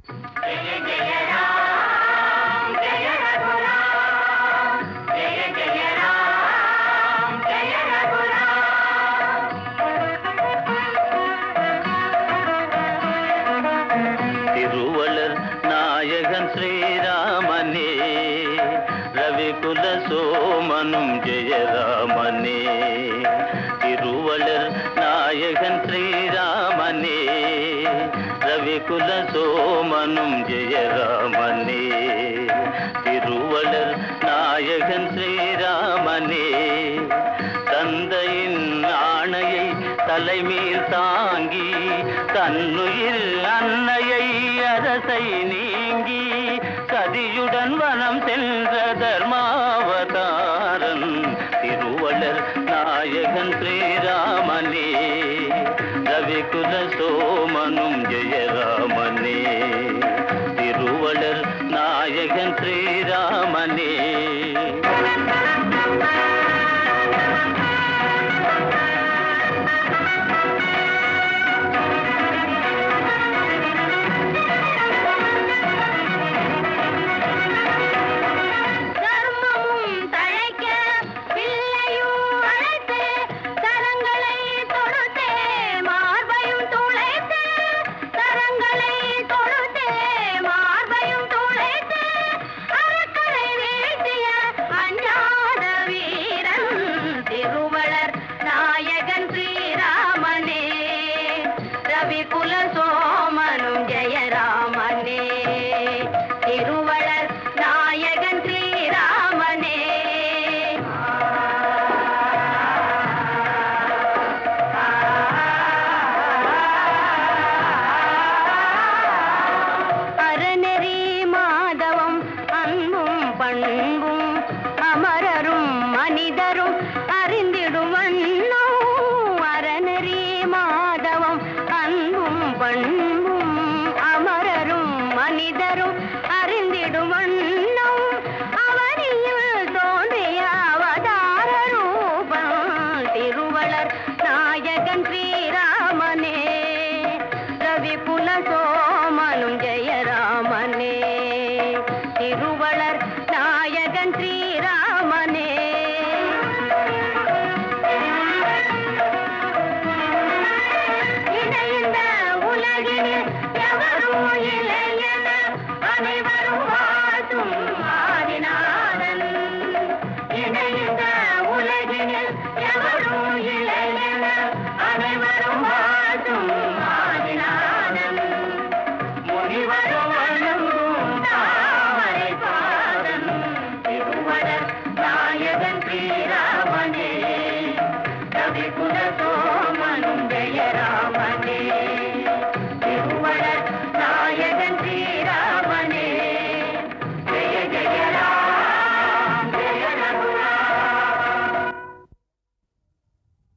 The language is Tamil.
திருவளர் நாயகன் ஸ்ரீராமனே ரவிகுல சோமனும் ஜெயராமனே திருவளர் நாயகன் ஸ்ரீராமனே ரவிகுல சோமனும் ஜெயராமனே திருவளர் நாயகன் ஸ்ரீராமனே தந்தையின் ஆணையை தலைமீர் தாங்கி தன்னுயிர் அன்னையை அரசை நீங்கி சதியுடன் வனம் சென்ற தர்மாவதாரன் திருவளர் நாயகன் ஸ்ரீராமனே ரவிகுல சோமனும் ஜெயராமனே திருவளர் நாயகன் ஸ்ரீராமனே தர்மமும் தழைக்க பிள்ளையும் அழைத்து கரங்களை தொடுத்தே மார்பையும் துளைத்து கரங்களை தொடுத்தே மார்பையும் துளைத்து அரக்கரை வீழ்த்திய அஞ்சாத வீரன் திருவளர் நாயகன் ஸ்ரீராமனே ரவிகுல சோமனும் ஜெயராமனே திருவளர் நாயகன் ஸ்ரீராமனே அறநெறி மாதவம் அன்பும் பண்பும் அமரரும் மனிதரும் அறிந்திடும் வண்ணோ அறநெறி மாதவம் அன்பும் பண்பும் அமரரும் மனிதரும் அறிந்திடும் வண்ணம் அவனியில் தோன்றிய அவதார ரூபம் திருவளர் நாயகன் ஸ்ரீராமனே ரவிகுல சோமனும் ஜெயராமனே திருவளர் நாயகன் ஸ்ரீ